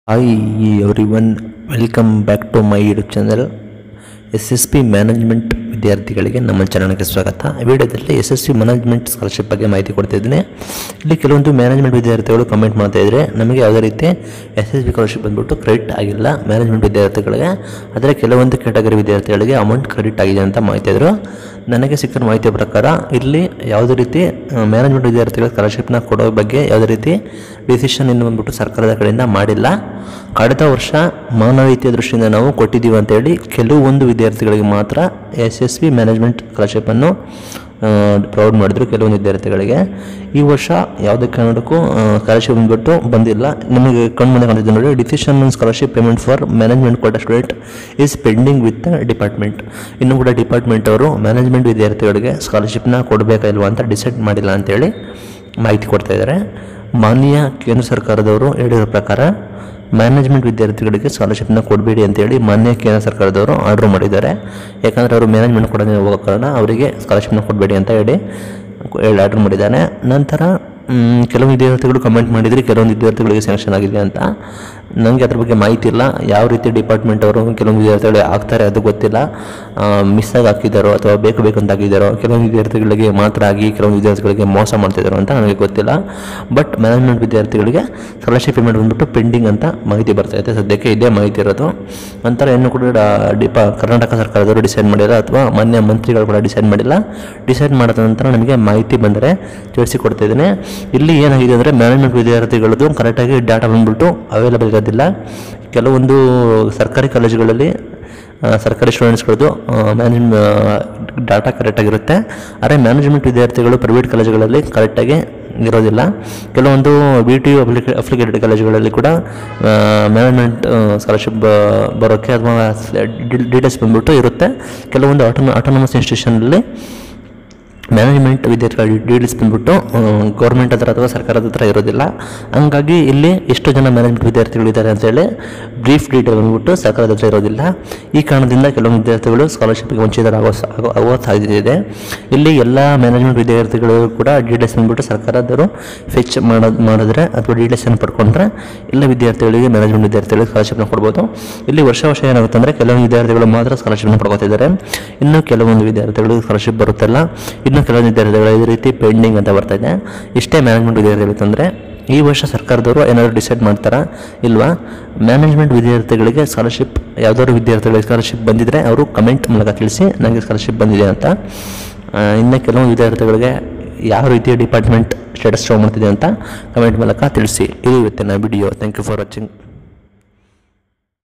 hi every one welcome back to my YouTube channel S S P management ವಿದ್ಯಾರ್ಥಿಗಳಿಗೆ ನಮ್ಮ ಚಾನಲ್ಗೆ ಸ್ವಾಗತ ಈ ವಿಡಿಯೋದಲ್ಲಿ S S P management scholarship ಬಗ್ಗೆ ಮಾಹಿತಿ ಕೊಡ್ತಿದ್ದೀನಿ ಇಲ್ಲಿ ಕೆಲವೊಂದು ಮ್ಯಾನೇಜ್ಮೆಂಟ್ ವಿದ್ಯಾರ್ಥಿಗಳು ಕಮೆಂಟ್ ಮಾಡ್ತಾ ಇದ್ದಾರೆ ನಮಗೆ ಯಾವುದೇ ರೀತಿ ಎಸ್ ಎಸ್ ಪಿ ಸ್ಕಾಲರ್ಶಿಪ್ ಬಂದ್ಬಿಟ್ಟು ಕ್ರೆಡಿಟ್ ಆಗಿಲ್ಲ ಮ್ಯಾನೇಜ್ಮೆಂಟ್ ವಿದ್ಯಾರ್ಥಿಗಳಿಗೆ ಆದರೆ ಕೆಲವೊಂದು ಕ್ಯಾಟಗರಿ ವಿದ್ಯಾರ್ಥಿಗಳಿಗೆ ಅಮೌಂಟ್ ಕ್ರೆಡಿಟ್ ಆಗಿದೆ ಅಂತ ಮಾಹಿತಿ ಇದ್ರು ನನಗೆ ಸಿಕ್ಕಿದ ಮಾಹಿತಿಯ ಪ್ರಕಾರ ಇಲ್ಲಿ ಯಾವುದೇ ರೀತಿ ಮ್ಯಾನೇಜ್ಮೆಂಟ್ ವಿದ್ಯಾರ್ಥಿಗಳ ಸ್ಕಾಲರ್ಶಿಪ್ನ ಕೊಡೋ ಬಗ್ಗೆ ಯಾವುದೇ ರೀತಿ ಡಿಸಿಷನ್ ಇನ್ನು ಬಂದ್ಬಿಟ್ಟು ಸರ್ಕಾರದ ಕಡೆಯಿಂದ ಮಾಡಿಲ್ಲ ಕಳೆದ ವರ್ಷ ಮಾನವೀಯತೆಯ ದೃಷ್ಟಿಯಿಂದ ನಾವು ಕೊಟ್ಟಿದ್ದೀವಿ ಅಂತೇಳಿ ಕೆಲವೊಂದು ವಿದ್ಯಾರ್ಥಿಗಳಿಗೆ ಮಾತ್ರ ಎಸ್ ಎಸ್ ವಿ ಮ್ಯಾನೇಜ್ಮೆಂಟ್ ಸ್ಕಾಲರ್ಶಿಪ್ಪನ್ನು ಪ್ರೊವೈಡ್ ಮಾಡಿದ್ರು ಕೆಲವೊಂದು ವಿದ್ಯಾರ್ಥಿಗಳಿಗೆ ಈ ವರ್ಷ ಯಾವುದೇ ಕಾರಣಕ್ಕೂ ಸ್ಕಾಲರ್ಶಿಪ್ ಬಂದ್ಬಿಟ್ಟು ಬಂದಿಲ್ಲ ನಿಮಗೆ ಕಣ್ಮುಂದೆ ಕಾಣ್ತಿದೆ ನೋಡಿ decision scholarship payment for management ಕೊಟ್ಟ student is pending with department ಇನ್ನು ಕೂಡ ಡಿಪಾರ್ಟ್ಮೆಂಟ್ ಅವರು ಮ್ಯಾನೇಜ್ಮೆಂಟ್ ವಿದ್ಯಾರ್ಥಿಗಳಿಗೆ ಸ್ಕಾಲರ್ಶಿಪ್ನ ಕೊಡಬೇಕಾ ಇಲ್ವಾ ಅಂತ ಡಿಸೈಡ್ ಮಾಡಿಲ್ಲ ಅಂತೇಳಿ ಮಾಹಿತಿ ಕೊಡ್ತಾ ಇದ್ದಾರೆ ಮಾನ್ಯ ಕೇಂದ್ರ ಸರ್ಕಾರದವರು ಹೇಳಿರೋ ಪ್ರಕಾರ ಮ್ಯಾನೇಜ್ಮೆಂಟ್ ವಿದ್ಯಾರ್ಥಿಗಳಿಗೆ ಸ್ಕಾಲರ್ಶಿಪ್ನ ಕೊಡಬೇಡಿ ಅಂತೇಳಿ ಮಾನ್ಯ ಕೇಂದ್ರ ಸರ್ಕಾರದವರು ಆರ್ಡ್ರ್ ಮಾಡಿದ್ದಾರೆ ಯಾಕಂದರೆ ಅವರು ಮ್ಯಾನೇಜ್ಮೆಂಟ್ ಕೊಡೋದೇ ಹೋಗೋ ಕಾರಣ ಅವರಿಗೆ ಸ್ಕಾಲರ್ಶಿಪ್ನ ಕೊಡಬೇಡಿ ಅಂತ ಹೇಳಿ ಹೇಳಿ ಆರ್ಡ್ರ್ ಮಾಡಿದ್ದಾನೆ ನಂತರ ಮ್, ಕೆಲವು ವಿದ್ಯಾರ್ಥಿಗಳು ಕಮೆಂಟ್ ಮಾಡಿದರೆ ಕೆಲವೊಂದು ವಿದ್ಯಾರ್ಥಿಗಳಿಗೆ ಸ್ಯಾಂಕ್ಷನ್ ಆಗಿದೆ ಅಂತ ನನಗೆ ಅದ್ರ ಬಗ್ಗೆ ಮಾಹಿತಿ ಇಲ್ಲ ಯಾವ ರೀತಿ ಡಿಪಾರ್ಟ್ಮೆಂಟ್ ಅವರು ಕೆಲವೊಂದು ವಿದ್ಯಾರ್ಥಿಗಳು ಆಗ್ತಾರೆ ಅದು ಗೊತ್ತಿಲ್ಲ ಮಿಸ್ ಆಗಿ ಹಾಕಿದ್ದಾರೋ ಅಥವಾ ಬೇಕು ಬೇಕು ಅಂತ ಹಾಕಿದ್ದಾರೋ ಕೆಲವೊಂದು ವಿದ್ಯಾರ್ಥಿಗಳಿಗೆ ಮಾತ್ರ ಆಗಿ ಕೆಲವೊಂದು ವಿದ್ಯಾರ್ಥಿಗಳಿಗೆ ಮೋಸ ಮಾಡ್ತಿದ್ದಾರೋ ಅಂತ ನನಗೆ ಗೊತ್ತಿಲ್ಲ ಬಟ್ ಮ್ಯಾನೇಜ್ಮೆಂಟ್ ವಿದ್ಯಾರ್ಥಿಗಳಿಗೆ ಸ್ಕಾಲರ್ಶಿಪ್ ಪೇಮೆಂಟ್ ಬಂದ್ಬಿಟ್ಟು ಪೆಂಡಿಂಗ್ ಅಂತ ಮಾಹಿತಿ ಬರ್ತಾ ಇದೆ ಸದ್ಯಕ್ಕೆ ಇದೇ ಮಾಹಿತಿ ಇರೋದು ನಂತರ ಇನ್ನು ಕೂಡ ಡ- ಡಿಪಾ ಕರ್ನಾಟಕ ಸರ್ಕಾರದವರು ಡಿಸೈಡ್ ಮಾಡಿಲ್ಲ ಅಥವಾ ಮಾನ್ಯ ಮಂತ್ರಿಗಳು ಕೂಡ ಡಿಸೈಡ್ ಮಾಡಿಲ್ಲ ಡಿಸೈಡ್ ಮಾಡಿದ ನಂತರ ನಮಗೆ ಮಾಹಿತಿ ಬಂದರೆ ತಿಳಿಸಿಕೊಡ್ತಾ ಇದ್ದೇನೆ ಇಲ್ಲಿ ಏನಾಗಿದೆ ಅಂದರೆ ಮ್ಯಾನೇಜ್ಮೆಂಟ್ ವಿದ್ಯಾರ್ಥಿಗಳದ್ದು ಕರೆಕ್ಟಾಗಿ ಡಾಟಾ ಬಂದ್ಬಿಟ್ಟು ಅವೈಲೇಬಲ್ ಇರೋದಿಲ್ಲ ಕೆಲವೊಂದು ಸರ್ಕಾರಿ ಕಾಲೇಜುಗಳಲ್ಲಿ ಆ, ಸರ್ಕಾರಿ ಸ್ಟೂಡೆಂಟ್ಸ್ಗಳದ್ದು ಮ್ಯಾನೇಜ್ ಡಾಟಾ ಕರೆಕ್ಟಾಗಿರುತ್ತೆ ಆದರೆ ಮ್ಯಾನೇಜ್ಮೆಂಟ್ ವಿದ್ಯಾರ್ಥಿಗಳು ಪ್ರೈವೇಟ್ ಕಾಲೇಜುಗಳಲ್ಲಿ ಕರೆಕ್ಟಾಗಿ ಇರೋದಿಲ್ಲ ಕೆಲವೊಂದು ಬಿ ಟಿ ಯು ಅಪ್ಲಿಕೆ ಅಪ್ಲಿಕೇಟೆಡ್ ಕಾಲೇಜುಗಳಲ್ಲಿ ಕೂಡ ಮ್ಯಾನೇಜ್ಮೆಂಟ್ ಸ್ಕಾಲರ್ಶಿಪ್ ಬರೋಕ್ಕೆ ಅಥವಾ ಡೀಟೇಲ್ಸ್ ಬಂದ್ಬಿಟ್ಟು ಇರುತ್ತೆ ಕೆಲವೊಂದು ಆಟೋನ ಆಟೋನಮಸ್ ಇನ್ಸ್ಟಿಟ್ಯೂಷನಲ್ಲಿ ಮ್ಯಾನೇಜ್ಮೆಂಟ್ ವಿದ್ಯಾರ್ಥಿಗಳ ಡೀಟೇಲ್ಸ್ ಬಂದ್ಬಿಟ್ಟು ಗೌರ್ಮೆಂಟ್ ಹತ್ರ ಅಥವಾ ಸರ್ಕಾರದ ಹತ್ರ ಇರೋದಿಲ್ಲ ಹಂಗಾಗಿ ಇಲ್ಲಿ ಎಷ್ಟು ಜನ ಮ್ಯಾನೇಜ್ಮೆಂಟ್ ವಿದ್ಯಾರ್ಥಿಗಳು ಇದ್ದಾರೆ ಅಂತೇಳಿ ಬ್ರೀಫ್ ಡೀಟೇಲ್ ಬಂದ್ಬಿಟ್ಟು ಸರ್ಕಾರದ ಹತ್ರ ಇರೋದಿಲ್ಲ ಈ ಕಾರಣದಿಂದ ಕೆಲವೊಂದು ವಿದ್ಯಾರ್ಥಿಗಳು ಸ್ಕಾಲರ್ಶಿಪ್ಗೆ ವಂಚಿತರಾಗೋ ಸ- ಆಗೋ- ಆಗುವ ಸಾಧ್ಯತೆ ಇದೆ ಇಲ್ಲಿ ಎಲ್ಲ ಮ್ಯಾನೇಜ್ಮೆಂಟ್ ವಿದ್ಯಾರ್ಥಿಗಳು ಕೂಡ ಡೀಟೇಲ್ಸ್ ಬಂದ್ಬಿಟ್ಟು ಸರ್ಕಾರದವರು ಫೆಚ್ ಮಾಡೋದು ಮಾಡಿದ್ರೆ ಅಥವಾ ಡೀಟೇಲ್ಸನ್ನು ಪಡ್ಕೊಂಡ್ರೆ ಎಲ್ಲ ವಿದ್ಯಾರ್ಥಿಗಳಿಗೆ ಮ್ಯಾನೇಜ್ಮೆಂಟ್ ವಿದ್ಯಾರ್ಥಿಗಳಿಗೆ ಸ್ಕಾಲರ್ಶಿಪ್ನ ಕೊಡ್ಬೋದು ಇಲ್ಲಿ ವರ್ಷ ವರ್ಷ ಏನಾಗುತ್ತೆ ಅಂದರೆ ಕೆಲವೊಂದು ವಿದ್ಯಾರ್ಥಿಗಳು ಮಾತ್ರ ಸ್ಕಾಲರ್ಶಿಪ್ನ ಪಡ್ಕೊತಿದ್ದಾರೆ ಇನ್ನು ಕೆಲವೊಂದು ವಿದ್ಯಾರ್ಥಿಗಳಿಗೆ ಸ್ಕಾಲರ್ಶಿಪ್ ಬರುತ್ತಲ್ಲ ಇನ್ನು ಕೆಲವೊಂದು ವಿದ್ಯಾರ್ಥಿಗಳು ಇದೇ ರೀತಿ ಪೆಂಡಿಂಗ್ ಅಂತ ಬರ್ತಾ ಇದೆ ಇಷ್ಟೇ ಮ್ಯಾನೇಜ್ಮೆಂಟ್ ವಿದ್ಯಾರ್ಥಿಗಳು ಅಂತಂದರೆ ಈ ವರ್ಷ ಸರ್ಕಾರದವರು ಏನಾದರೂ ಡಿಸೈಡ್ ಮಾಡ್ತಾರಾ ಇಲ್ವಾ ಮ್ಯಾನೇಜ್ಮೆಂಟ್ ವಿದ್ಯಾರ್ಥಿಗಳಿಗೆ ಸ್ಕಾಲರ್ಶಿಪ್ ಯಾವ್ದಾದ್ರು ವಿದ್ಯಾರ್ಥಿಗಳಿಗೆ ಸ್ಕಾಲರ್ಶಿಪ್ ಬಂದಿದ್ರೆ ಅವರು ಕಮೆಂಟ್ ಮೂಲಕ ತಿಳಿಸಿ ನನಗೆ ಸ್ಕಾಲರ್ಶಿಪ್ ಬಂದಿದೆ ಅಂತ ಆ, ಇನ್ನು ಕೆಲವೊಂದು ವಿದ್ಯಾರ್ಥಿಗಳಿಗೆ ಯಾವ ರೀತಿಯ ಡಿಪಾರ್ಟ್ಮೆಂಟ್ ಸ್ಟೇಟಸ್ ಶೋ ಮಾಡ್ತಿದೆ ಅಂತ ಕಮೆಂಟ್ ಮೂಲಕ ತಿಳಿಸಿ ಇದು ಇವತ್ತಿನ video thank you for watching